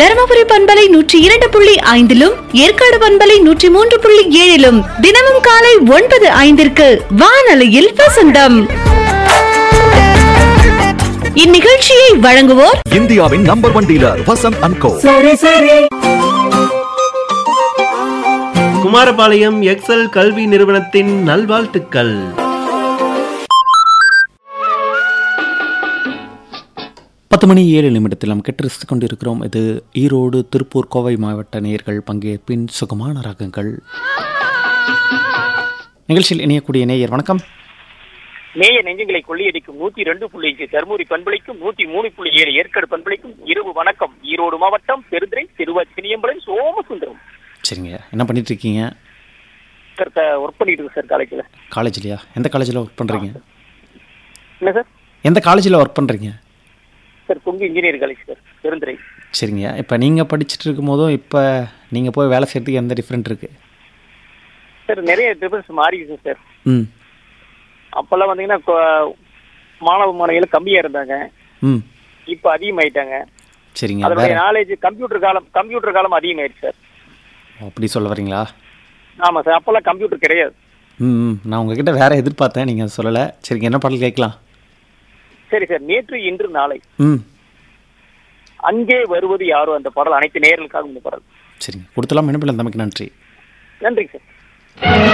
தருமபுரி பண்பலை நூற்றி இரண்டு புள்ளி ஐந்திலும் ஏற்காடு பண்பலை நூற்றி மூன்று புள்ளி ஏழிலும் தினமும் காலை ஒன்பது ஐந்திற்கு வானொலியில் வசந்தம் இந்நிகழ்ச்சியை வழங்குவோர் இந்தியாவின் number one dealer Vasanth and co Kumarapalayam Excel கல்வி நிறுவனத்தின் நல்வாழ்த்துக்கள் பத்து மணி ஏழு நிமிடத்தில் நாம் கெட்டு கொண்டிருக்கிறோம் இது ஈரோடு திருப்பூர் கோவை மாவட்ட நேயர்கள் பங்கேற்பின் சுகமான ராகங்கள் நிகழ்ச்சியில் இணையக்கூடிய நேயர் வணக்கம் நேய நெஞ்சங்களை கொள்ளையடிக்கும் நூத்தி ரெண்டு புள்ளி அஞ்சு தருமபுரி பண்பளிக்கும் நூத்தி மூணு புள்ளி ஏழு ஏற்காடு பண்பளிக்கும் இரவு வணக்கம் ஈரோடு மாவட்டம் பெருந்துறை திருவாச்சினியம்பலம் சோமசுந்தரம் சரிங்க என்ன பண்ணிட்டு இருக்கீங்க சார் ஒர்க் பண்ணிட்டு இருக்கு சார் காலேஜ்ல காலேஜ்லையா எந்த காலேஜில் ஒர்க் பண்ணுறீங்க என்ன சார் எந்த காலேஜில் ஒர்க் பண்ணுறீங்க sir Kongu engineer college sir Perundurai சரிங்க இப்போ நீங்கள் படிச்சுட்டு இருக்கும் போதும் இப்போ நீங்கள் போய் வேலை செய்கிறதுக்கு எந்த டிஃப்ரெண்ட் இருக்குது சார் நிறைய டிஃபரன்ஸ் மாறிடுச்சு சார் ம் அப்பெல்லாம் வந்தீங்கன்னா கொ- மாணவ மாணவிகள் கம்மியா இருந்தாங்க ம் இப்ப அதிகமாயிட்டாங்க சரிங்க அதனுடைய வேற நாலேஜ் கம்ப்யூட்டர் காலம் கம்ப்யூட்டர் காலம் அதிகமாயிடுச்சு சார் அப்படி சொல்ல வரீங்களா ஆமா சார் அப்பெல்லாம் கம்ப்யூட்டர் கிடையாது ம் ம் நான் உங்ககிட்ட வேற எதிர்பார்த்தேன் நீங்கள் சொல்லலை சரிங்க என்ன பாடல் கேட்கலாம் சரி சார் நேற்று இன்று நாளை ம் அங்கே வருவது யாரோ அந்த பாடல் அனைத்து நேயர்களுக்காகவும் இந்த பாடல் சரிங்க கொடுத்தலாம் மினப்பில் தமக்கு நன்றி நன்றி சார்